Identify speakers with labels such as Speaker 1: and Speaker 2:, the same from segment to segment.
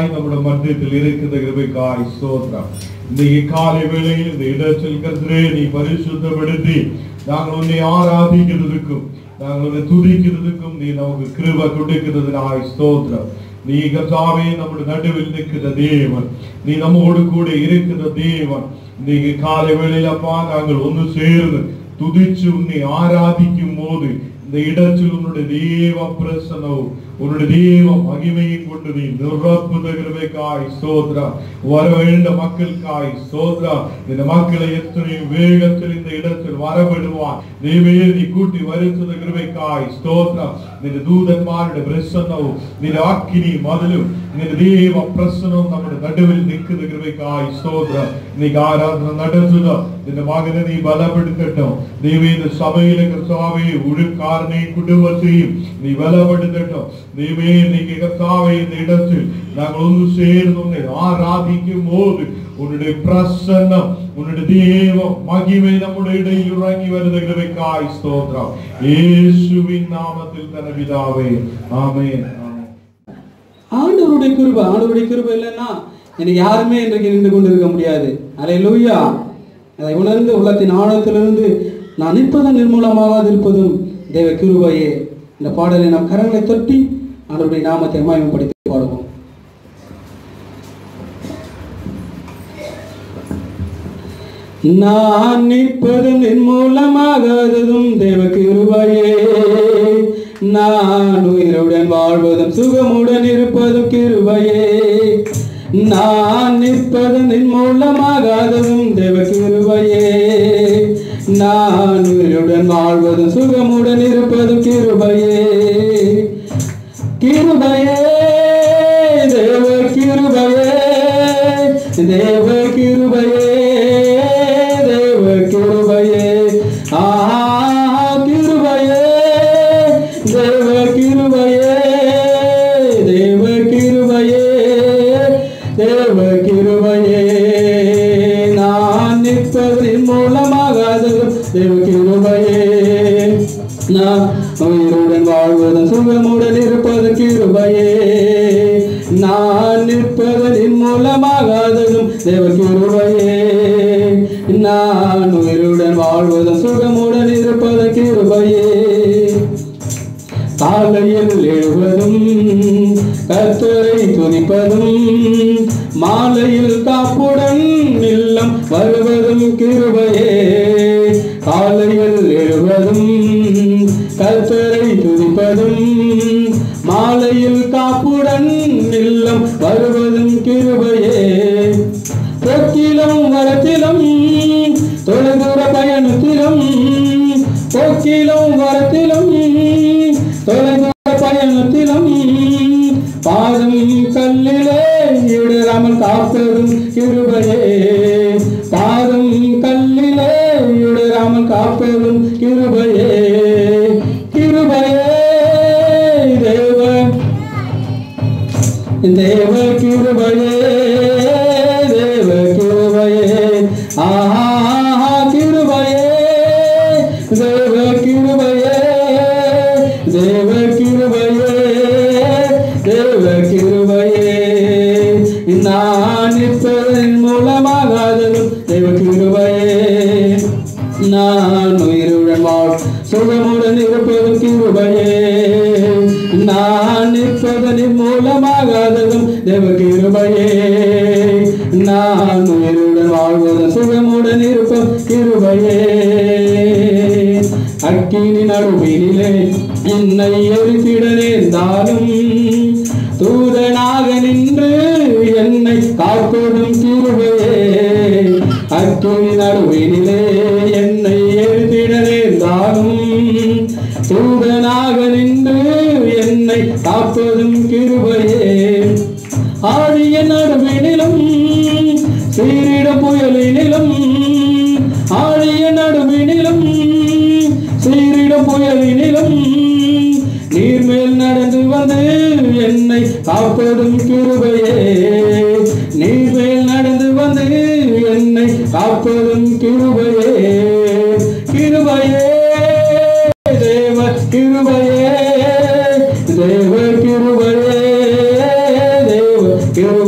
Speaker 1: நேரமாய் நம்முடைய மத்தியத்தில் இருக்கிற கிருபைக்காய் ஸ்தோத்திரம் இந்த காலை வேளையில் இந்த இடத்தில் கர்த்தரே நீ பரிசுத்தப்படுத்தி நாங்கள் உன்னை ஆராதிக்கிறதுக்கும் நாங்கள் உன்னை துதிக்கிறதுக்கும் நீ நமக்கு கிருபை கொடுக்கிறதுனாய் ஸ்தோத்திரம் நீ கர்த்தாவே நம்முடைய நடுவில் நிற்கிற தேவன் நீ நம்மோடு கூட இருக்கிற தேவன் நீங்க காலை வேளையில் அப்பா நாங்கள் ஒன்று சேர்ந்து துதிச்சு உன்னை ஆராதிக்கும் போது இந்த இடத்தில் உன்னுடைய தேவ பிரசனம் உன்னுடைய தேவ மகிமையை கொண்டு நீ நிரப்புதகிறவைக்காய் சோத்ரா வர வேண்ட மக்களுக்காய் சோத்ரா இந்த மக்களை எத்தனை வேகத்தில் இந்த இடத்தில் வரவிடுவான் தேவே நீ கூட்டி வருத்துதகிறவைக்காய் ஸ்தோத்ரா നിന്റെ ദൂതന്മാരുടെ പ്രസന്നവും നിന്റെ അക്കിനി മതിലും നിന്റെ ദൈവ പ്രസന്നവും നമ്മുടെ നടുവിൽ നിൽക്കുന്ന കൃപയ്ക്കായി സ്തോത്രം നീ ആരാധന നടത്തുക നിന്റെ മകനെ നീ ബലപ്പെടുത്തട്ടോ ദൈവീന്റെ സഭയിലെ കർത്താവെ ഉഴുക്കാരനെയും കുടുംബത്തെയും നീ ബലപ്പെടുത്തട്ടോ ദൈവേ നീ കർത്താവെ இந்த இடத்தில் நாங்கள் ஒன்று சேர்ந்து உன்னை ஆராதிக்கும் போது உன்னுடைய பிரசன்னம் உன்னுடைய தேவ மகிமை நம்முடைய இடையில் இறங்கி வருத கிருபைக்காய் ஸ்தோத்திரம் இயேசுவின் நாமத்தில் தன பிதாவே ஆமென் ஆமென்
Speaker 2: ஆண்டவருடைய கிருபை ஆண்டவருடைய கிருபை இல்லைன்னா எனக்கு யாருமே இன்றைக்கு நின்று கொண்டு இருக்க முடியாது அலை லூயா அதை உணர்ந்து உள்ளத்தின் ஆழத்திலிருந்து நான் நிற்பதும் நிர்மூலமாக இருப்பதும் தேவ கிருபையே இந்த பாடலை நாம் கரங்களை தொட்டி ஆண்டவருடைய நாமத்தை மயமப்படுத்தி பாடுவோம் நான் நிற்பதும் நிர்மூலமாகாததும் தேவ கிருபையே நான் உயிருடன் வாழ்வதும் சுகமுடன் இருப்பதும் கிருபையே நான் நிற்பதும் நிர்மூலமாகாததும் தேவ கிருபையே நான் உயிருடன் வாழ்வதும் சுகமுடன் இருப்பதும் கிருபையே கிருபையே தேவ கிருபையே தேவ கிருபையே தேவ கிருபையே ஆ கிருபையே தேவ கிருபையே தேவ கிருபையே தேவ கிருபையே நான் நிற்பதின் மூலமாக அது தேவ கிருபையே நான் உயிருடன் வாழ்வதும் சுகமுடன் இருப்பது கிருபையே நான் நிற்பதனின் மூலமாகாததும் தேவ கிருபையே நான் உயிருடன் வாழ்வதும் சுகமுடன் இருப்பது கிருபையே காலையில் எழுவதும் கத்தரை துதிப்பதும் மாலையில் காப்புடன் இல்லம் வருவதும் கிருபையே காலையில் எழுவதும் கத்தரை துதிப்பதும் மாலையில் காப்புடன் இல்லம் வருவதும் கிருபையே போக்கிலும் வரத்திலும் தொலைதூர பயணத்திலும் போக்கிலும் வரத்திலும் தொலைதூர பயணத்திலும் பாதம் கல்லிலே இடராமல் காப்பதும் கிருபையே பாதம் கல்லிலே இடராமல் காப்பதும் கிருபையே கிருபையே தேவன் தேவ கிருபையே தேவ கிருபையே ஆஹா கிருபையே தேவ கிருபையே தேவ கிருபையே தேவ கிருபையே நான் நிற்பதன் மூலமாகாததும் தேவ கிருபையே நான் உயிருடன் வாழ் சுகமுடன் இருப்பதும் கிருபையே நான் நிற்பதனின் மூலமாகாததும் தேவ கிருபையே நான் உயிருடன் வாழ்வதும் சுகமுடன் இருப்பதும் கிருபையே அக்கினி நடுவினிலே என்னை எரித்திட நேர்ந்தாலும் தூதனாக நின்று என்னை காப்பதும் கிருபையே அக்கினி நடுவினிலே என்னை எரித்திட நேர்ந்தாலும் தூதனாக நின்று என்னை காப்பதும் கிருபையே ஆழிய நடுவினிலும் சீரிட புயலினிலும் ஆழிய நடுவினிலும் சீரிட புயலினிலும் நீர்மேல் நடந்து வந்து என்னை காப்பதும் கிருபையே நீர்மேல் நடந்து வந்து என்னை காப்பதும் கிருபையே கிருபையே தேவ கிருபையே தேவ கிருபையே தேவ கிருபையே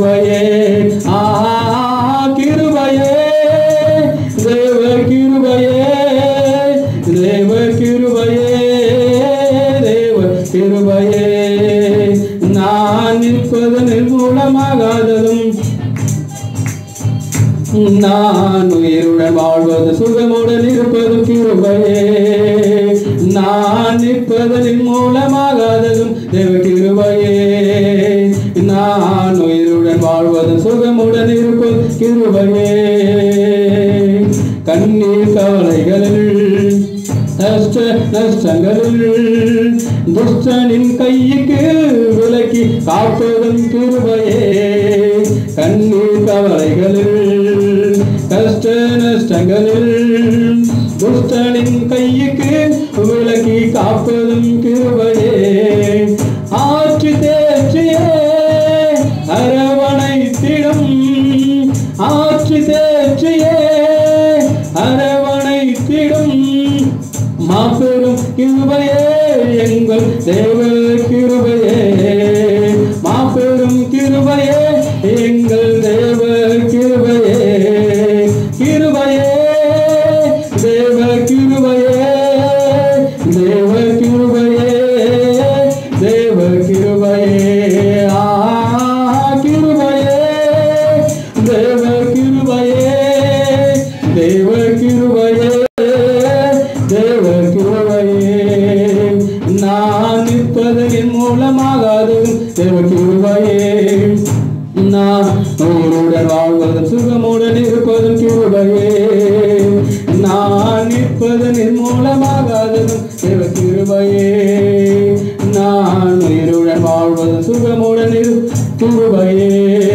Speaker 2: நான் உயிருடன் வாழ்வது சுகமுடன் இருப்பது கிருபையே நான் நிற்பதன் மூலமாகாததும் தேவ கிருபையே நான் உயிருடன் வாழ்வது சுகமுடன் இருப்பது கிருபையே கண்ணீர் கவலைகளில் நஷ்ட நஷ்டங்களில் துஷ்டனின் கைக்கு விலக்கி காப்பதும் கிருபையே கண்ணீர் கவலைகளில் கஷ்ட நஷ்டங்களில் துஷ்டனின் கைக்கு விலக்கி காப்பதும் கிருபையே ஆற்று தேற்றியே அரவணைத்திடும் ஆற்று தேற்றியே அரவணைத்திடும் மாபெரும் கிருபையே எங்கள் தேவ கிருபையே மாபெரும் கிருபையே எங்கள் தேவ கிருபையே கிருபையே தேவ கிருபையே தேவ கிருபையே தேவ கிருபையே ஆ கிருபையே தேவ கிருபையே தேவ கிருபையே தேவ கிருபையே நான் நிற்பதன் மூலமாகாது தேவ கிருபையே நான் உயிருடன் வாழ்வதும் சுகமுடன் இருப்பதும் கிருபையே நான் நிற்பதன் மூலமாகாததும் தேவ கிருபையே நான் உயிருடன் வாழ்வதும் சுகமுடன் இரு கிருபையே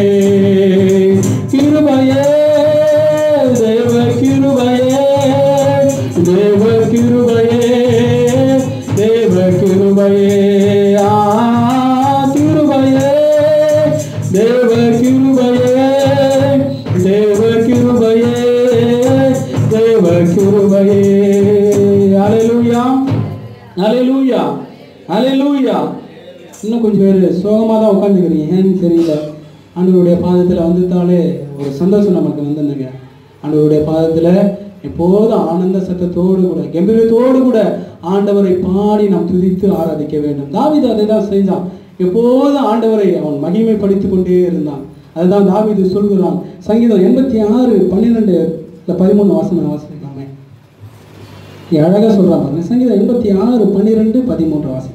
Speaker 2: கிருபையே தேவ கிருபையே தேவ கிருபையே தேவ கிருபையே ஆ கிருபையே தேவ கிருபையே தேவ கிருபையே தேவ கிருபையே ஹalleluya ஹalleluya ஹalleluya இன்னும் கொஞ்சம் பேர் சோகமாக தான் உட்காந்துக்கிறீங்க ஏன்னு தெரியல ஆண்டவருடைய பாதத்தில் வந்துட்டாலே ஒரு சந்தோஷம் நமக்கு வந்துருங்க ஆண்டவருடைய பாதத்தில் எப்போதும் ஆனந்த சத்தத்தோடு கூட கம்பீரத்தோடு கூட ஆண்டவரை பாடி நாம் துதித்து ஆராதிக்க வேண்டும் தாவீது அதை தான் செஞ்சான் எப்போதும் ஆண்டவரை அவன் மகிமைப்படுத்திக் கொண்டே இருந்தான் அதுதான் தாவீது சொல்கிறான் சங்கீதம் எண்பத்தி ஆறு பன்னிரெண்டு இல்லை பதிமூணு வாசனை வாசிக்கலாமே இங்க அழகா சொல்றான் பாருங்க சங்கீதம் எண்பத்தி ஆறு பன்னிரெண்டு பதிமூன்று வாசிக்கலாம்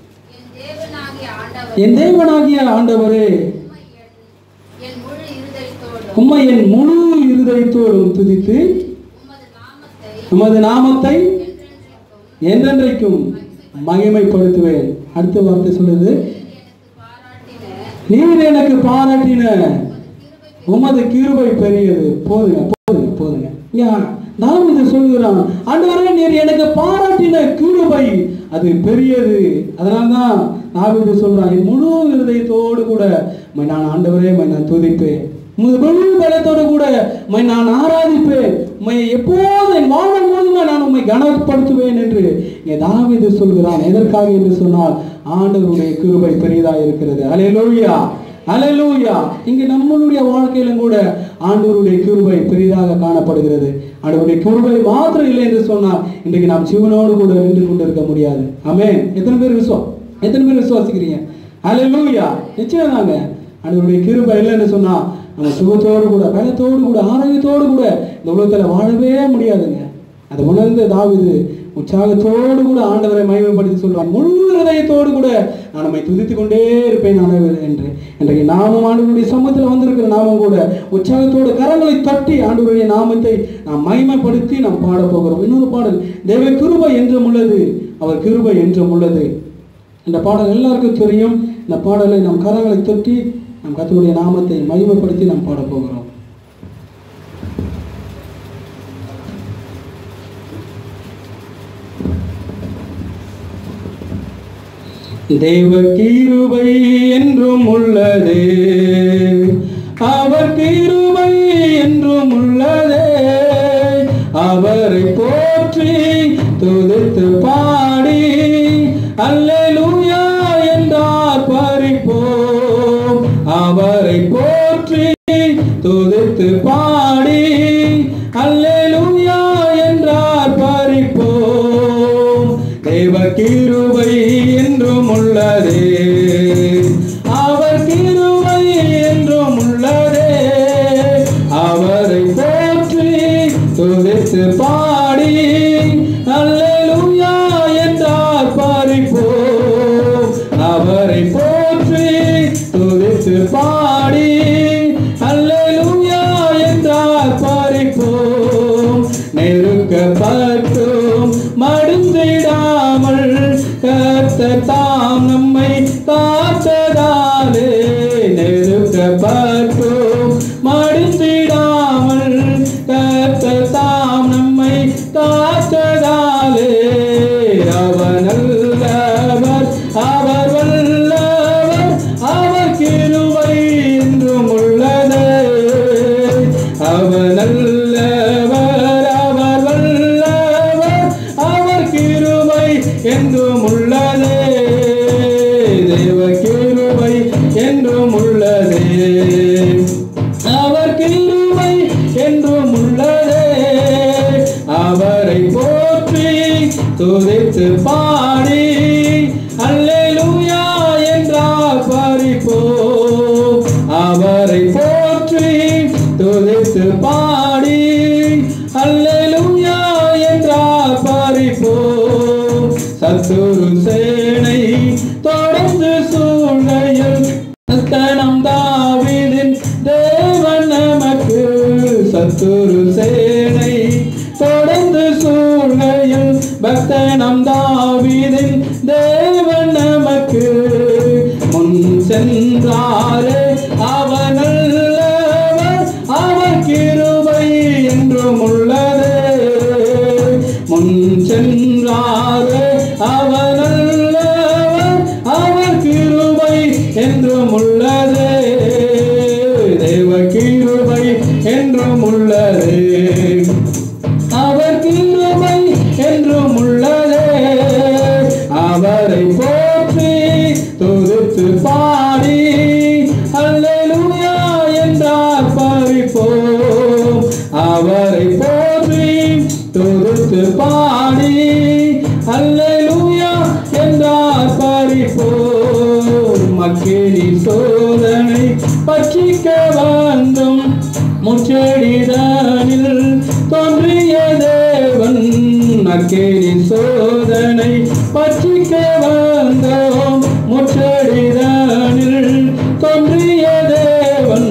Speaker 3: என் தேவனாகிய ஆண்டவர்
Speaker 2: என் தேவனாகிய ஆண்டவரே
Speaker 3: என் முழு இருதயத்தோடும்
Speaker 2: உம்மை என் முழு இருதயத்தோடும் துதித்து
Speaker 3: உமது நாமத்தை
Speaker 2: உமது நாமத்தை
Speaker 3: என்றென்றைக்கும்
Speaker 2: என்றென்றைக்கும் மகிமைப்படுத்துவேன் அடுத்த வார்த்தை சொல்லுது
Speaker 3: எனக்கு பாராட்டின
Speaker 2: நீர் எனக்கு பாராட்டின உமது கிருபை பெரியது போதுங்க போதுங்க போதுங்க இங்க தாவீது சொல்கிறான் ஆண்டவரே நீர் எனக்கு பாராட்டின கிருபை அது பெரியது அதனால தான் தாவீது சொல்றான் என் முழு இருதயத்தோடு கூட உம்மை நான் ஆண்டவரே உம்மை நான் துதிப்பேன் உமது முழு பலத்தோடு கூட உம்மை நான் ஆராதிப்பேன் உம்மை எப்போது என் வாழ்வன் முழுதுமே நான் உம்மை கனப்படுத்துவேன் என்று இங்கே தாவீது சொல்கிறான் எதற்காக என்று சொன்னால் ஆண்டவருடைய கிருபை பெரியதா இருக்கிறது அலையலோயா அலையலூயா இங்கே நம்மளுடைய வாழ்க்கையிலும் கூட ஆண்டவருடைய கிருபை பெரிதாக காணப்படுகிறது ஆண்டவருடைய கிருபை மாத்திரம் இல்லை என்று சொன்னால் இன்றைக்கு நாம் சிவனோடு கூட நின்று கொண்டு இருக்க முடியாது ஆமென் எத்தனை பேர் விசுவம் எத்தனை பேர் விசுவாசிக்கிறீங்க அலையலூயா நிச்சயம் தாங்க ஆண்டவருடைய கிருபை இல்லைன்னு சொன்னா நம்ம சுகத்தோடு கூட பலத்தோடு கூட ஆரோக்கியத்தோடு கூட இந்த உலகத்தில் வாழவே முடியாதுங்க அதை உணர்ந்து தாவிது உற்சாகத்தோடு கூட ஆண்டவரை மகிமைப்படுத்தி சொல்றான் முழு ஹதயத்தோடு கூட நான் நம்மை துதித்து கொண்டே இருப்பேன் ஆண்டவர் என்று இன்றைக்கு நாமும் ஆண்டவருடைய சமூகத்தில் வந்திருக்கிற நாமும் கூட உற்சாகத்தோடு கரங்களை தட்டி ஆண்டவருடைய நாமத்தை நாம் மகிமைப்படுத்தி நாம் பாடப் போகிறோம் இன்னொரு பாடல் தேவ கிருபை என்றும் உள்ளது அவர் கிருபை என்றும் உள்ளது இந்த பாடல் எல்லாருக்கும் தெரியும் இந்த பாடலை நாம் கரங்களை தட்டி நம் கர்த்தருடைய நாமத்தை மகிமைப்படுத்தி நாம் பாடப் போகிறோம் தேவ கிருபை என்றும் உள்ளது அவர் கிருபை என்றும் உள்ளதே அவரை போற்றி துதித்து பாடி அல்லேலூயா என்றார் பறிப்போம் அவரை போற்றி துதித்து பாடி அல்லேலூயா என்றார் பறிப்போம் தேவ கிருபை என்றும் உள்ளதே அவர் கிருபை என்றும் உள்ளதே அவரை துதித்து பாடி அல்லேலூயா என்றார் பாரிப்போம் சத்துரு சேனை தொடர்ந்து சூழ்கையில் கணம் தாவிதின் தேவன் நமக்கு சத்துரு சேனை தொடர்ந்து சூழ்கையில் பக்தனம் தாவிதின் தேவன் நமக்கு முன் சென்றாரே அவனல்லவர் அவர் கிருபை என்றும் உள்ளதே முன் சென்றாரே அவனல்லவர் அவர் கிருபை என்றும் உள்ளதே தேவ கிருபை என்றும் உள்ளதே அவர் கிருபை என்றும் உள்ளதே அவரை போற்றி துதித்து பாடி அல்லேலூயா என்றார் பறிப்போம் அவரை போற்றி துதித்து பாடி அல்லேலூயா என்றார் பறிப்போம் மக்கினி சோதனை பற்றிக்க வந்தும் முச்செடிதானில் தோன்றிய தேவன் அக்கேரி சோதனை பற்றிக்க வந்தோம் முச்செடிதானில் தோன்றிய தேவன்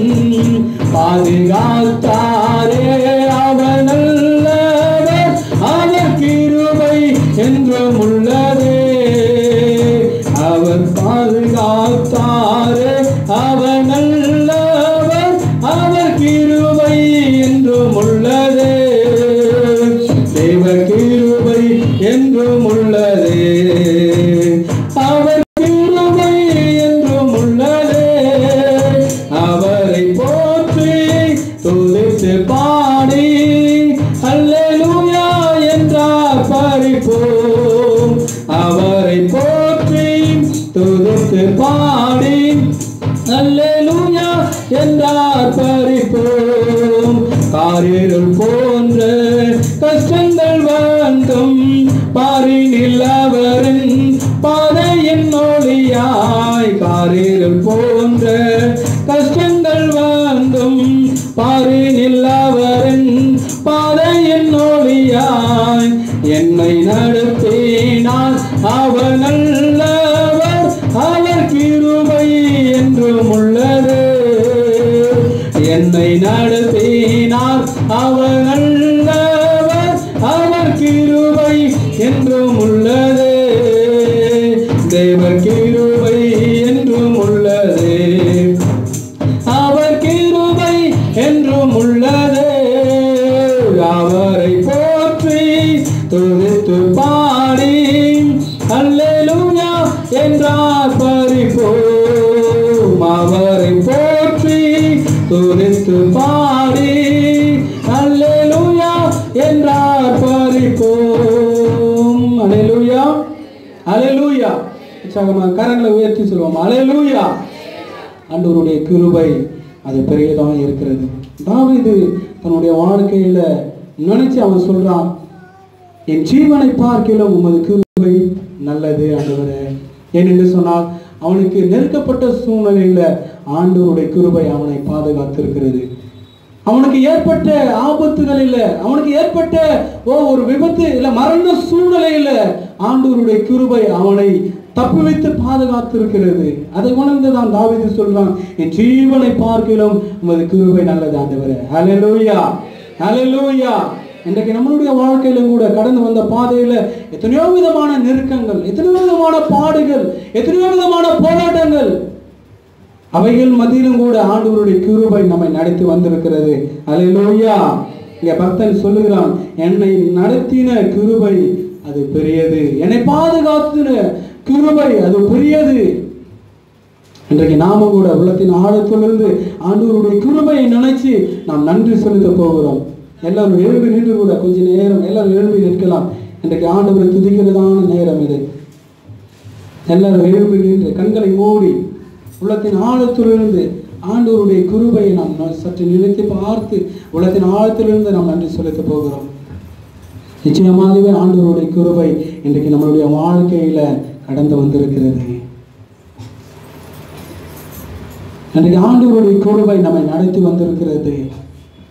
Speaker 2: பாதுகாத்தாரே அவனல்லவர் அவர் கிருபை என்றும் உள்ளதே அவர் பாதுகாத்தாரே அவனல்லவர் அவர் கிருபை என்றும் உள்ளதே தேவ கிருபை என்றும் உள்ளதே அவர் கிருபை என்றும் உள்ளதே அவரை போற்றி துதித்து பாடி அல்லேலூயா என்றார் பறிப்போம் அவரை போற்றி துதித்து பாடி அல்லேலூயா என்றார் பறிப்போம் காரிருள் போன்ற கஷ்டங்கள் வந்தும் பாரினில் அவரின் பாதையின் ஒளியாய் காரிருள் போன்ற கஷ்டங்கள் வந்தும் பாரினில் அவரின் பாதையின் ஒளியாய் என்னை நடத்தினார் அவனல்லவர் அவர் கிருபை என்றும் உள்ளது என்னை நடத்தினார் அவனல்லவர் அவர் கிருபை என்றும் உள்ளது தேவ கிருபை என்றும் உள்ளது அவர் கிருபை என்றும் உள்ளதே அவரை போற்றி துதித்து பாடி அல்லேலூயா என்றார் பறிப்போம் அவரை போற்றி துதித்து பாடி அல்லேலூயா என்றார் பறிப்போம் அல்லேலூயா அல்லேலூயா உற்சாகமாக கரங்களை உயர்த்தி சொல்லுவோம் அல்லேலூயா ஆண்டவருடைய கிருபை அது பெரியதாக இருக்கிறது தாவீது தன்னுடைய வாழ்க்கையில நினைச்சு அவன் சொல்றான் என் ஜீவனை பார்க்கிலும் உமது கிருபை நல்லது ஆண்டவரே ஏனென்று சொன்னால் அவனுக்கு நெருக்கப்பட்ட சூழ்நிலையில ஆண்டவருடைய கிருபை அவனை பாதுகாத்திருக்கிறது அவனுக்கு ஏற்பட்ட ஆபத்துகள் இல்ல அவனுக்கு ஏற்பட்ட ஓ ஒரு விபத்து இல்ல மரண சூழ்நிலையில ஆண்டவருடைய கிருபை அவனை தப்பி வைத்து பாதுகாத்திருக்கிறது அதை உணர்ந்து தான் தாவீது சொல்றான் என் ஜீவனை பார்க்கிலும் உமது கிருபை நல்லது ஆண்டவரே ஹalleluya ஹalleluya இன்றைக்கு நம்மளுடைய வாழ்க்கையிலும் கூட கடந்து வந்த பாதையில எத்தனையோ விதமான நெருக்கங்கள் எத்தனையோ விதமான பாடுகள் எத்தனையோ விதமான போராட்டங்கள் அவைகள் மத்தியிலும் கூட ஆண்டவருடைய கிருபை நம்மை நடத்தி வந்திருக்கிறது அல்லேலூயா இங்க பக்தன் சொல்லுகிறான் என்னை நடத்தின கிருபை அது பெரியது என்னை பாதுகாத்தின கிருபை அது பெரியது இன்றைக்கு நாம கூட உள்ளத்தின் ஆழத்திலிருந்து ஆண்டவருடைய கிருபையை நினைச்சு நாம் நன்றி செலுத்த போகிறோம் எல்லாரும் எழும்பி நின்று கூட கொஞ்ச நேரம் எல்லாரும் எழும்பி நிற்கலாம் இன்றைக்கு ஆண்டவரை துதிக்கிறதான நேரம் இது எல்லாரும் எழும்பி நின்று கண்களை மூடி உள்ளத்தின் ஆழத்திலிருந்து ஆண்டவருடைய கிருபையை நாம் ந- சற்று நினைத்து பார்த்து உள்ளத்தின் ஆழத்திலிருந்து நாம் நன்றி செலுத்த போகிறோம் நிச்சயமாகவே ஆண்டவருடைய கிருபை இன்றைக்கு நம்மளுடைய வாழ்க்கையில கடந்து வந்திருக்கிறது இன்றைக்கு ஆண்டவருடைய கிருபை நம்மை நடத்தி வந்திருக்கிறது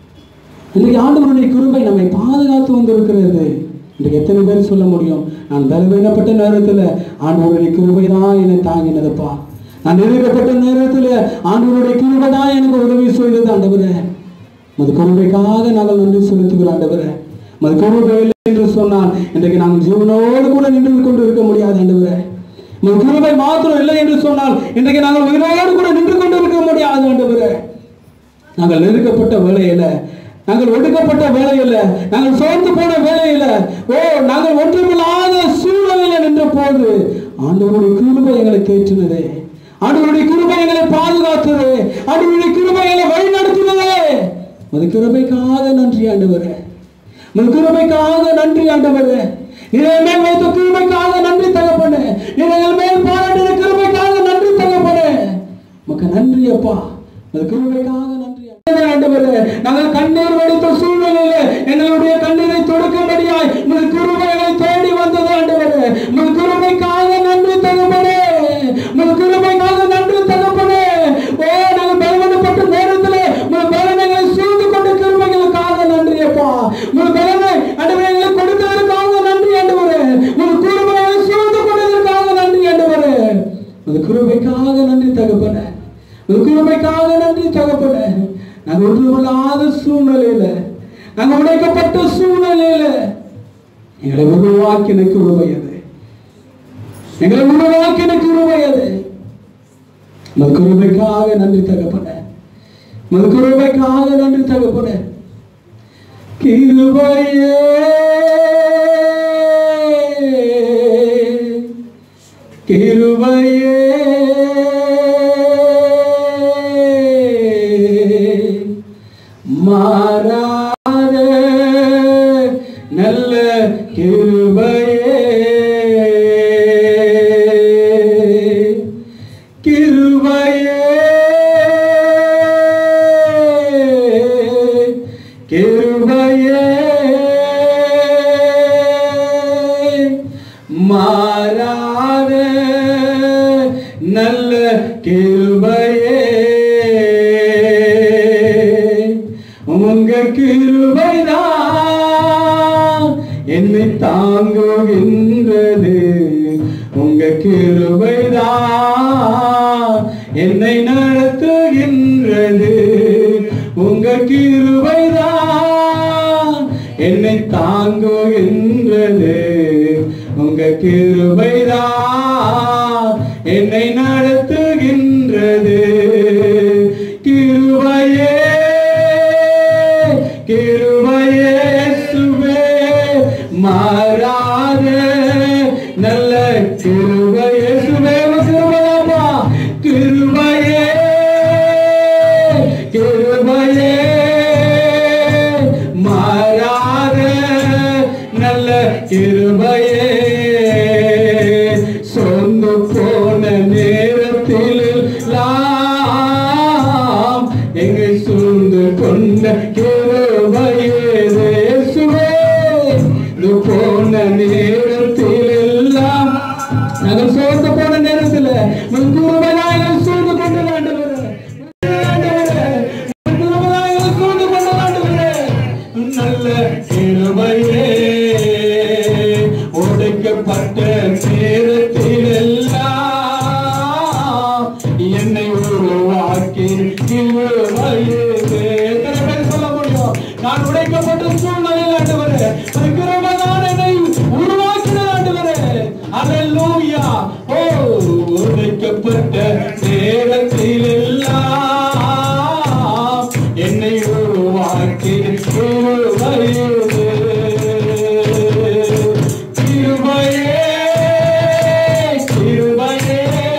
Speaker 2: இன்றைக்கு ஆண்டவருடைய கிருபை நம்மை பாதுகாத்து வந்திருக்கிறது இன்றைக்கு எத்தனை பேர் சொல்ல முடியும் நான் பலவீனப்பட்ட நேரத்தில் ஆண்டவருடைய கிருபை தான் என்னை தாங்கினதுப்பா நான் நெருக்கப்பட்ட நேரத்தில் ஆண்டவருடைய கிருபை தான் எனக்கு உதவி செய்தது ஆண்டவரே மது கிருபைக்காக நாங்கள் நன்றி செலுத்துகிறோம் ஆண்டவரே மது கிருபை இல்லை என்று சொன்னால் இன்றைக்கு நாங்கள் ஜீவனோடு கூட நின்று கொண்டு இருக்க முடியாது ஆண்டவரே மது கிருபை மாத்திரம் இல்லை என்று சொன்னால் இன்றைக்கு நாங்கள் உயிரோடு கூட நின்று கொண்டு இருக்க முடியாது ஆண்டவரே நாங்கள் நெருக்கப்பட்ட வேலையில நாங்கள் ஒடுக்கப்பட்ட வேலையில நாங்கள் சோர்ந்து போன வேலையில ஓ நாங்கள் ஒன்றுமில்லாத சூழ்நிலையில நின்ற போது ஆண்டவருடைய கிருபை எங்களை தேற்றினதே ஆண்டவருடைய கிருபை எங்களை பாதுகாத்தது ஆண்டவருடைய கிருபை எங்களை வழி நடத்தினதே அது கிருபைக்காக நன்றி ஆண்டவரே உன் கிருபைக்காக நன்றி ஆண்டவரே இதை மேல் வைத்த கிருபைக்காக நன்றி தகப்பனே இதை மேல் பாராட்டின கிருபைக்காக நன்றி தகப்பனே உமக்கு நன்றி அப்பா அது கிருபைக்காக நன்றி ஆண்டவரே நாங்கள் கண்ணீர் வடித்த சூழ்நிலையில எங்களுடைய கண்ணீரை தொடுக்கும்படியாய் உங்கள் கிருபைகளை தேடி வந்தது ஆண்டவரே உங்கள் கிருபைக்காக நன்றி தகப்பனே உங்கள் கிருபைக்காக நன்றி தகப்பனே ஓ நாங்கள் பலவீனப்பட்ட நேரத்தில் உங்கள் பலனைகளை சூழ்ந்து கொண்ட கிருபைகளுக்காக நன்றி அப்பா உங்கள் பலனை ஆண்டவரே எங்களுக்கு கொடுத்ததற்காக நன்றி ஆண்டவரே உங்கள் கிருபைகளை சூழ்ந்து கொண்டதற்காக நன்றி ஆண்டவரே உங்கள் கிருபைக்காக நன்றி தகப்பனே உங்கள் கிருபைக்காக நன்றி தகப்பனே நாங்கள் ஒன்றுமில்லாத சூழ்நிலையில நாங்கள் உடைக்கப்பட்ட சூழ்நிலையில எங்களை உருவாக்கின கிருபை அது எங்களை உருவாக்கின கிருபை அது உங்கள் கிருபைக்காக நன்றி தகப்பனே உங்கள் கிருபைக்காக நன்றி தகப்பனே கிருபையே கிருபையே மாறாத நல்ல கிருபையே கிருபையே கிருபையே மாறாத நல்ல கிருபையே உங்க கிருபைதான் என்னை தாங்குகின்றது உங்க கிருபைதான் என்னை நடத்துகின்றது உங்க கிருபைதான் என்னை தாங்குகின்றது உங்க கிருபைதான் என்னை நடத்துகின்றது கிருபையே கிருபையே சுவே மாறாத நல்ல கிருபையே சுவே கிருபையாப்பா கிருபையே கிருபையே மாறாத நல்ல கிருபையே சொந்து போன நேரத்தில் எல்லாம் எங்களை சூழ்ந்து கொண்ட கிருபையே இயேசுவே இது போன நேரத்தில் எல்லாம் நாங்கள் சோர்ந்து போன நேரத்தில் உன் கிருபையாய் எங்களை சூழ்ந்து கொண்டு ஆண்டவரே ஆண்டவரே, உன் கிருபையாய் எங்களை சூழ்ந்து கொண்டு ஆண்டவரே நல்ல கிருபையே உடைக்கப்பட்ட நேரத்தில் எல்லாம் என்னை உருவாக்கி கிருபையே எத்தனை பேர் சொல்ல முடியும் நான் உடைக்கப்பட்ட சூழ்நிலையில் ஆண்டவரே ஒரு கிருபைதான் என்னை உருவாக்கினது ஆண்டவரே அல்லேலூயா ஓ உடைக்கப்பட்ட நேரத்தில் எல்லாம் என்னை உருவாக்கி கிருபையே கிருபையே கிருபையே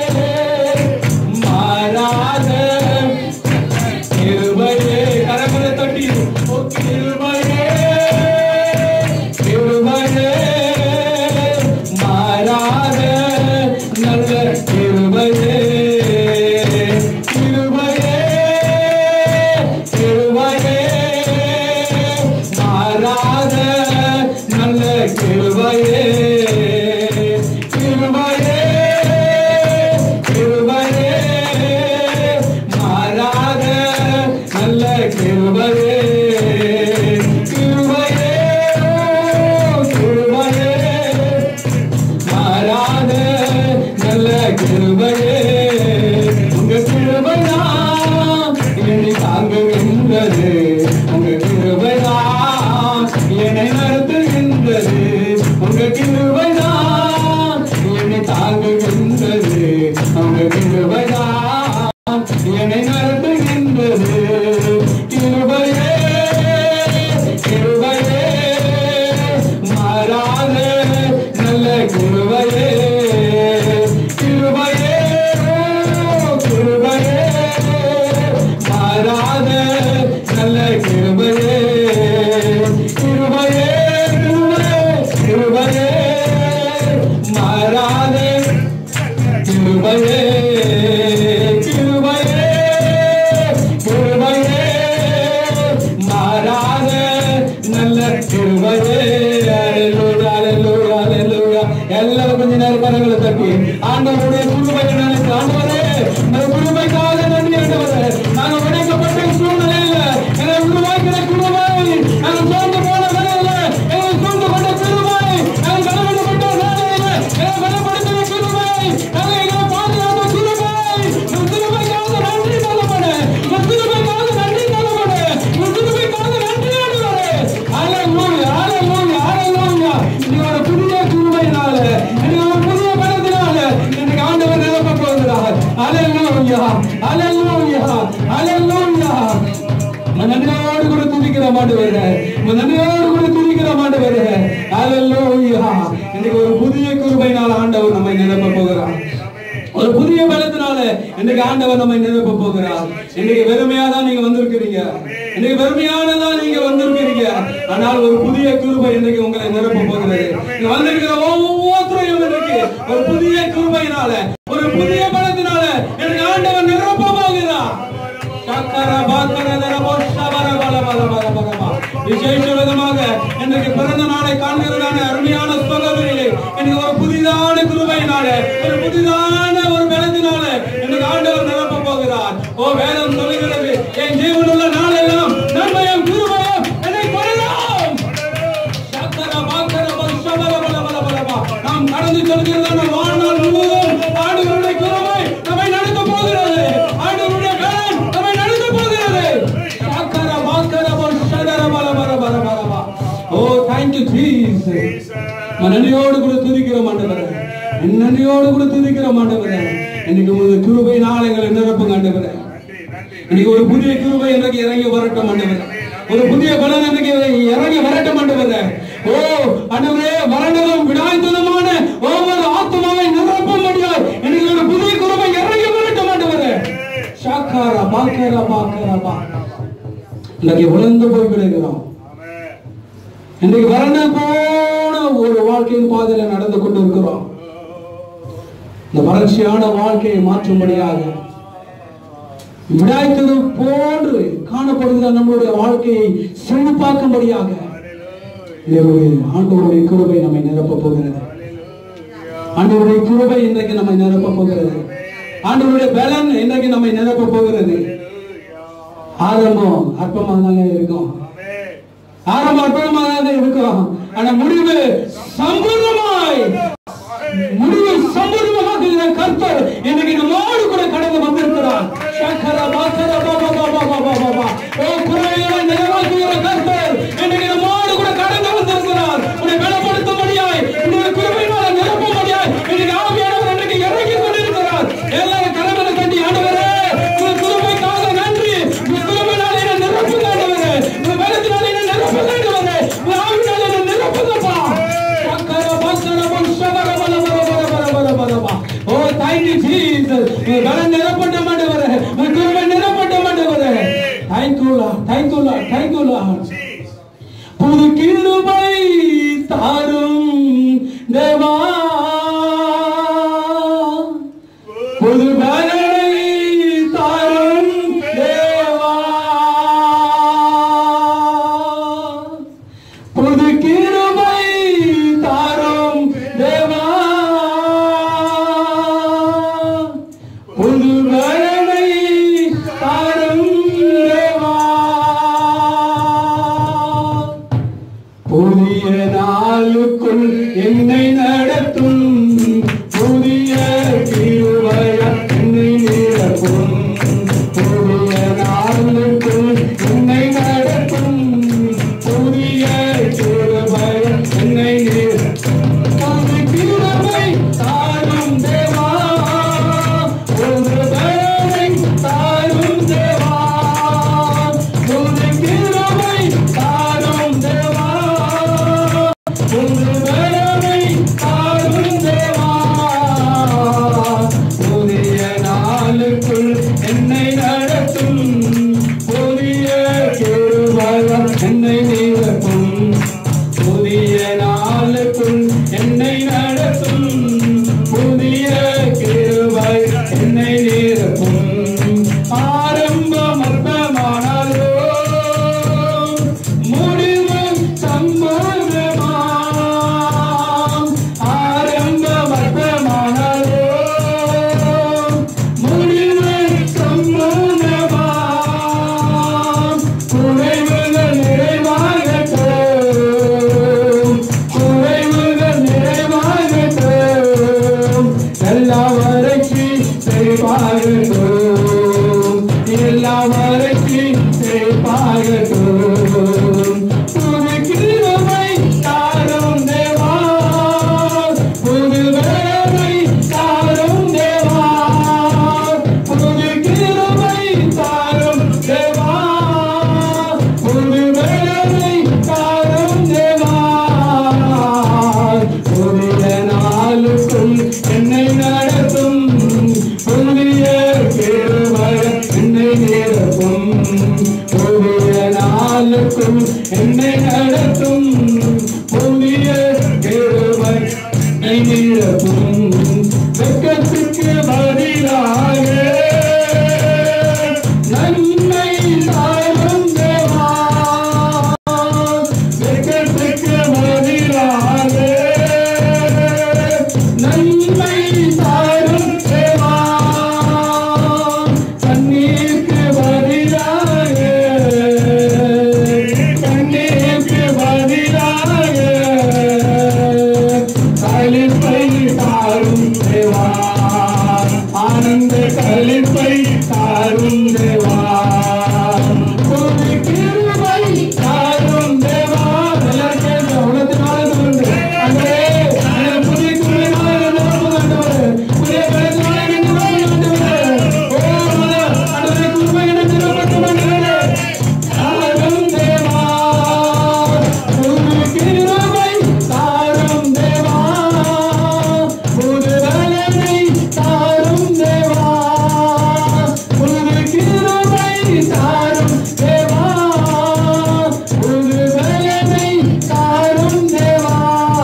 Speaker 2: மாறாத கிருபையே கரங்களை தட்டி ஓ கிருபையே கிருபையே மாறாத நல்ல கிருபையே கிருபையே கிருபையே நன்றியோடு கூட துதிக்கிற ஆண்டவரே உங்க நன்றியோடு கூட துதிக்கிற ஆண்டவரே ஹalleluya இன்னைக்கு ஒரு புதிய கிருபையினால் ஆண்டவர் நம்மை நிரப்ப போகிறார் ஒரு புதிய பலத்தினால இன்னைக்கு ஆண்டவர் நம்மை நிரப்ப போகிறார் இன்னைக்கு வெறுமையா தான் நீங்க வந்திருக்கிறீங்க இன்னைக்கு வெறுமையானதான் நீங்க வந்திருக்கிறீங்க ஆனால் ஒரு புதிய கிருபை இன்னைக்கு உங்களை நிரப்ப போகிறது நீங்க வந்திருக்கிற ஒவ்வொருத்தரையும் இன்னைக்கு ஒரு புதிய கிருபையினால ஒரு புதிய பலத்தினால எனக்கு ஆண்டவர் நிரப்ப போகிறார் சக்கர பாக்கர தரபோ சபர பல பல பல பலமா. விசேஷ விதமாக இன்றைக்கு பிறந்த நாளை காண்கிறதான அருமையான சகோதரிகளே எனக்கு ஒரு புதிதான கிருபையினால ஒரு புதிதான ஒரு பலத்தினால எனக்கு ஆண்டவர் நிரப்ப போகிறார் ஓ வேதம் சொல்லுகிறது என் ஜீவனுள்ள நாளெல்லாம் நன்மையும் கிருபையும் என்னை கொள்ளலாம் சக்கர பாக்கர பல சபர பல பல பலமா. நாம் கடந்து செல்கிறதான வாழ்நாள் முழுவதும் ஆண்டவருடைய கிருபை நம்மை நடத்த போகிறது ஆண்டவருடைய பலன் நம்மை நடத்த போகிறது சக்கர பாக்கர பல சதர பல பல பல பலமா. ஓ தேங்க் யூ ஜீசஸ் நன்றியோடு கூட துதிக்கிறோம் ஆண்டவரே நன்றியோடு கூட துதிக்கிறோம் ஆண்டவரே இன்னைக்கு உங்களுடைய கிருபை நாளங்களை நிரப்புங்க ஆண்டவரே இன்னைக்கு ஒரு புதிய கிருபை இன்றைக்கு இறங்கி வரட்டும் ஆண்டவரே ஒரு புதிய பலன் இன்றைக்கு இறங்கி வரட்டும் ஆண்டவரே ஓ ஆண்டவரே வறண்டதும் விடாய்த்ததுமான ஒவ்வொரு ஆத்மாவை நிரப்பும்படியாய் இன்னைக்கு ஒரு புதிய கிருபை இறங்கி வரட்டும் ஆண்டவரே ஷாக்காரா பாக்கரா பாக்கரா பா இன்னைக்கு உழந்து போய் விடுகிறோம் இன்றைக்கு வறண்ட போன ஒரு வாழ்க்கையின் பாதையில நடந்து கொண்டு இருக்கிறோம் இந்த வறட்சியான வாழ்க்கையை மாற்றும்படியாக விடாய்த்தது போன்று காணப்படுகிற நம்மளுடைய வாழ்க்கையை செழிப்பாக்கும்படியாக தேவனுடைய ஆண்டவருடைய கிருபை நம்மை நிரப்ப போகிறது ஆண்டவருடைய கிருபை இன்றைக்கு நம்மை நிரப்ப போகிறது ஆண்டவருடைய பலன் இன்றைக்கு நம்மை நிரப்ப போகிறது ஆரம்பம் அற்பமாக தாங்க இருக்கும் ஆரம்பம் அற்புதமாக தான் இருக்கும் ஆனா முடிவு சம்பூர்ணமாய் முடிவு சம்பூர்ணமாக கர்த்தர் இன்னைக்கு நம்மோடு கூட கடந்து வந்திருக்கிறார் சக்கர பாக்கர பாபா பாபா பாபா பாபா ஓ குறைகளை நிறைவாக்குகிற கர்த்தர் இன்னைக்கு நம்மோடு கூட கடந்து வந்திருக்கிறார் உன்னை பலப்படுத்தும்படியாய் உன்னுடைய குறைமையினால நிரப்பும்படியாய் இன்னைக்கு ஆவியானவர் இன்னைக்கு இறங்கி கொண்டிருக்கிறார் எல்லாரும் கடவுளை கண்டி ஆண்டவரே உங்க குருமைக்காக நன்றி உங்க குருமையினால என்ன நிரப்புங்க ஆண்டவரே உங்க பலத்தினால என்ன நிரப்புங்க ஆண்டவரே உங்க ஆவியினால என்ன நிரப்புங்கப்பா சக்கர பாக்கர பல பல பல பல பல பல பல பல ஓ தேங்க் யூ ஜீசஸ் உங்க பலம் நிரப்பட்ட மாட்டவரே உங்க குருமை நிரப்பட்ட மாட்டவரே thank you Lord thank you Lord thank you Lord புது கிருபை தாரும் தேவா புது பலனை தாரும் தேவா புது கிருபை தாரும் தேவா புது பலனை தாரும் தேவா புதிய நாளுக்குள் என்னை நடத்தும் புதிய கிருபைய என்னை நிரப்பும் புதிய நாளுக்குள் என்னை நடத்தும் புதிய கிருபைய என்னை நிரப்பும் புது கிருபை தாரும் தேவா புது பலனை தாரும் தேவா புது கிருபை தாரும் தேவா புது பலனை தாரும் தேவா புதிய நாளுக்குள் என்னை நடத்தும் புதிய கிருபையம் என்னை நிரப்பும் புதிய நாளுக்குள் என்னை நடத்தும் புதிய கிருபை என்னை நிரப்பும் ஆரம்பம் அற்பமானாலோ முடிவு சம்பவமாம் ஆரம்பம் அற்பமானாலோ முடிவு சம்பவமாம் குறைவுகள் நிறைவாகட்டும் குறைவுகள் நிறைவாகட்டும் எல்லா வரைக்கு செய்வாகட்டும் எல்லா வரைக்கு செய்வாகட்டும் புது கிருபை தாரும் தேவா புது வேலை தாரும் தேவா புது கிருபை தாரும் தேவா நாளுக்குள் என்னை நடத்தும் புதிய கிருபை என்னை நிரப்பும் வெட்கத்துக்கு பதிலாக நன்மை தாரும் தேவா வெட்கத்துக்கு பதிலாக நன்மை தாரும் தேவா கண்ணீருக்கு பதிலாக கண்ணீருக்கு பதிலாக கலிப்பை தாரும் தேவா ஆனந்த கலிப்பை தாரும் தேவா புது கிருபை தாரும் தேவா எல்லாரும் கேளுங்க, உலகத்தினால சொல்லுங்க. ஆண்டவரே, என்னை புதிய கிருபையினால நிரப்புங்க ஆண்டவரே. புதிய பலத்தினால என்னை நிரப்புங்க ஆண்டவரே. ஓ, ஆண்டவரே, கிருபை என்னை நிரப்பட்டும் ஆண்டவரே. தாரும் தேவா, புது கிருபை தாரும் தேவா, புது பலனை தாரும் தேவா, புது கிருபை தாரும் தேவா, புது பலனை தாரும் தேவா.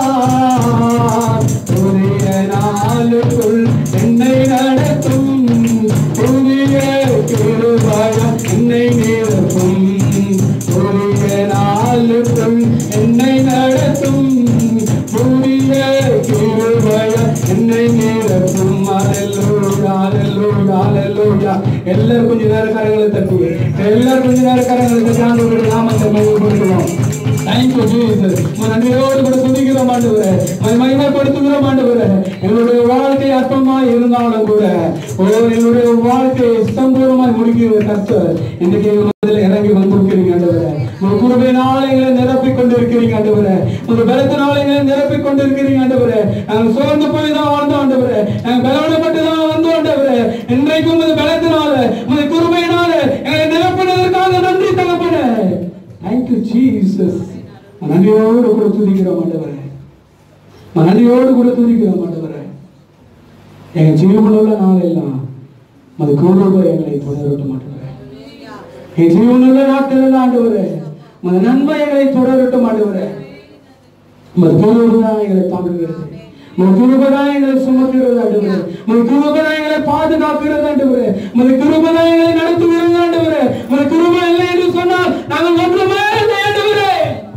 Speaker 2: புதிய நாளுக்குள் என்னை நடத்தும் புதிய கிருபையம் என்னை நிரப்பும் புதிய நாளுக்குள் என்னை நடத்தும் புதிய கிருபையம் என்னை நிரப்பும் அல்லேலூயா அல்லேலூயா அல்லேலூயா எல்லாரும் கொஞ்ச நேரம் கரங்களை தட்டி எல்லாரும் கொஞ்ச நேரம் கரங்களை தட்டி ஆண்டவருடைய நாமத்தை மகிமைப்படுத்துவோம் தேங்க்யூ ஜீசஸ் உன் நன்றியோடு கூட துதிக்கிறோம் ஆண்டவரே உம்மை மகிமைப்படுத்துகிறோம் ஆண்டவரே எங்களுடைய வாழ்க்கை அற்பமாய் இருந்தாலும் கூட ஓ எங்களுடைய வாழ்க்கையை சம்பூர்ணமாய் முடிக்கிற கர்த்தர் இன்னைக்கு முதல்ல இறங்கி வந்திருக்கிறீங்க ஆண்டவரே உங்க குருபையினால எங்களை நிரப்பிக் கொண்டிருக்கிறீங்க ஆண்டவரே உங்க பலத்தினால எங்களை நிரப்பிக் கொண்டிருக்கிறீங்க ஆண்டவரே நாங்கள் சோர்ந்து போய் தான் வாழ்ந்தோம் ஆண்டவரே நாங்கள் பலவடப்பட்டு தான் வந்தோம் ஆண்டவரே இன்றைக்கு உமது பலத்தினால உமது குருபையினால எங்களை நிரப்பினதற்காக நன்றி தகப்பனே தேங்க்யூ ஜீசஸ் நன்றியோடு கூட துதிக்கிறோம் ஆண்டவரே நன்றியோடு கூட துதிக்கிறோம் ஆண்டவரே எங்க ஜீவனுள்ள நாளெல்லாம் அது கூறுபோ எங்களை தொடரட்டும் ஆண்டவரே என் ஜீவனுள்ள நாட்கள் எல்லாம் ஆண்டவரே மத நன்மை எங்களை தொடரட்டும் ஆண்டவரே மது குருபதான் எங்களை தாங்குகிறது மது குருபதான் எங்களை சுமக்கிறது ஆண்டவரே மது குருபதான் எங்களை பாதுகாக்கிறது ஆண்டவரே மது குருபதான் எங்களை நடத்துகிறது ஆண்டவரே மது குருபா இல்லை என்று சொன்னால் நாங்கள் ஒன்றுமே இல்லை ஆண்டவரே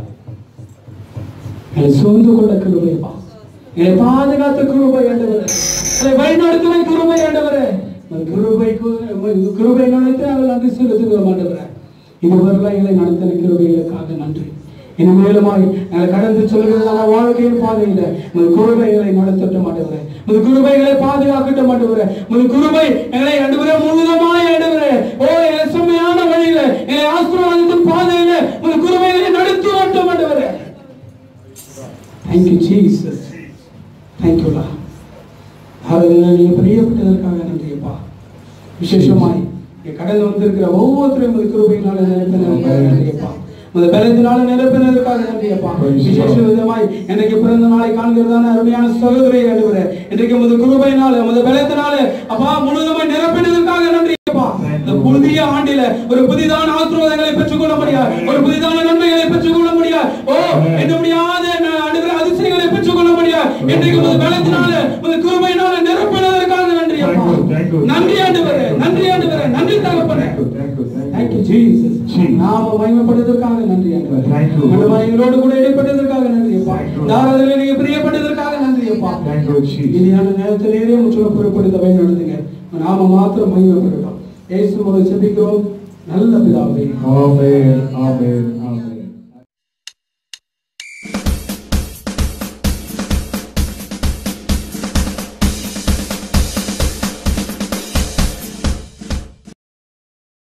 Speaker 2: எங்களை சூழ்ந்து கொண்ட கிருபைப்பா எங்களை பாதுகாத்த கிருபை ஆண்டவரே எங்களை வழிநடத்துவை கிருபை ஆண்டவரே அந்த கிருபை கிருபை நடத்தி நாங்கள் நன்றி செலுத்துகிறோம் ஆண்டவரே இதுவரை எங்களை நடத்தின கிருபைகளுக்காக நன்றி இனிமேலுமாய் எங்களை கடந்து சொல்கிறது நம்ம வாழ்க்கையின் பாதையில உங்கள் குருபைகளை நடத்தட்டும் ஆண்டவரே உங்கள் குருபைகளை பாதுகாக்கட்டும் ஆண்டவரே உங்கள் குருபை எங்களை ஆண்டவரே முழுவதுமாய் ஆண்டவரே ஓ எங்களை செம்மையான வழியில எங்களை ஆசீர்வாதத்தின் பாதையில உங்கள் குருபைகளை நடத்தி வரட்டும் ஆண்டவரே தேங்க்யூ ஜீசஸ் தேங்க்யூலா அதில் நீங்கள் பிரியப்பட்டதற்காக நன்றியப்பா விசேஷமாய் இங்கே கடந்து வந்திருக்கிற ஒவ்வொருத்தரையும் உங்கள் கிருபையினால நிரப்பினதற்காக நன்றியப்பா உங்கள் பலத்தினால நிரப்பினதற்காக நன்றியப்பா விசேஷ விதமாய் எனக்கு பிறந்த நாளை காண்கிறதான அருமையான சகோதரி ஆண்டவரே இன்றைக்கு உமது கிருபையினால உமது பலத்தினால அப்பா முழுவதுமாய் நிரப்பினதற்காக நன்றியப்பா இந்த புதிய ஆண்டில ஒரு புதிதான ஆசீர்வாதங்களை பெற்றுக்கொள்ள முடியாது ஒரு புதிதான நன்மைகளை பெற்றுக்கொள்ள முடியாது ஓ என்ன முடியாத ஆண்டவரே அதிசயங்களை பெற்றுக்கொள்ள முடியாது இன்றைக்கு உமது பலத்தினால உமது கிருபையினால நிரப்பினதற்காக நன்றி அப்பா
Speaker 1: Thank you, thank you.
Speaker 2: நன்றி ஆண்டவரே நன்றி ஆண்டவரே நன்றி தகப்பனே
Speaker 1: Thank you, thank you.
Speaker 2: Thank you, Jesus.
Speaker 1: Jesus.
Speaker 2: நாம மகிமைப்படுவதற்காக நன்றி ஆண்டவரே.
Speaker 1: Thank you.
Speaker 2: ஆண்டவரே, எங்களோடு கூட இடைப்பட்டதற்காக நன்றி அப்பா.
Speaker 1: Thank you.
Speaker 2: தாராளத்திலே நீங்க பிரியப்பட்டதற்காக நன்றி அப்பா.
Speaker 1: Thank you, Jesus.
Speaker 2: இனியான நேரத்திலேயே முற்றிலும் பொறுப்படுத்த வழி நடத்துங்க நாம மாத்திரம் மகிமைப்படட்டும் இயேசு மூலம் செபிக்கிறோம் நல்ல பிதாவே
Speaker 1: Amen, amen,